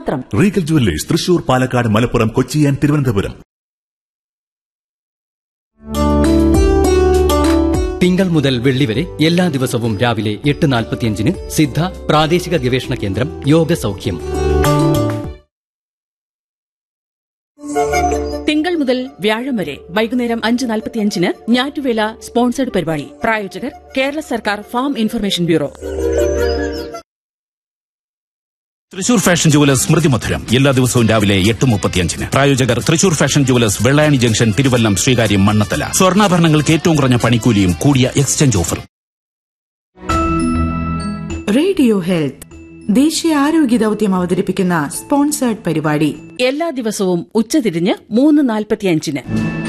മാത്രം Regal jewellers Thrissur Palakkad Malappuram Kochi and Thiruvananthapuram തിങ്കൾ മുതൽ വെള്ളി വരെ എല്ലാ ദിവസവും രാവിലെ എട്ട് നാൽപ്പത്തിയഞ്ചിന് സിദ്ധ പ്രാദേശിക ഗവേഷണ കേന്ദ്രം യോഗ സൗഖ്യം തിങ്കൾ മുതൽ വ്യാഴം വരെ വൈകുന്നേരം അഞ്ച് നാൽപ്പത്തിയഞ്ചിന് ഞാറ്റുവേല സ്പോൺസേഡ് പരിപാടി പ്രായോജകർ കേരള സർക്കാർ farm information bureau Thrissur fashion jewellers സ്മൃതി മധുരം എല്ലാ ദിവസവും രാവിലെ എട്ട് മുപ്പത്തിയഞ്ചിന് പ്രായോജകർ Thrissur fashion jewellers Vellayani junction Thiruvallam Sreekaryam Mannanthala സ്വർണ്ണാഭരണങ്ങൾക്ക് ഏറ്റവും കുറഞ്ഞ പണിക്കൂലിയും കൂടിയ എക്സ്ചേഞ്ച് ഓഫറും റേഡിയോ ഹെൽത്ത് ദേശീയ ആരോഗ്യ ദൌത്യം അവതരിപ്പിക്കുന്ന സ്പോൺസേർഡ് പരിപാടി എല്ലാ ദിവസവും ഉച്ചതിരിഞ്ഞ് മൂന്ന് നാൽപ്പത്തിയഞ്ചിന്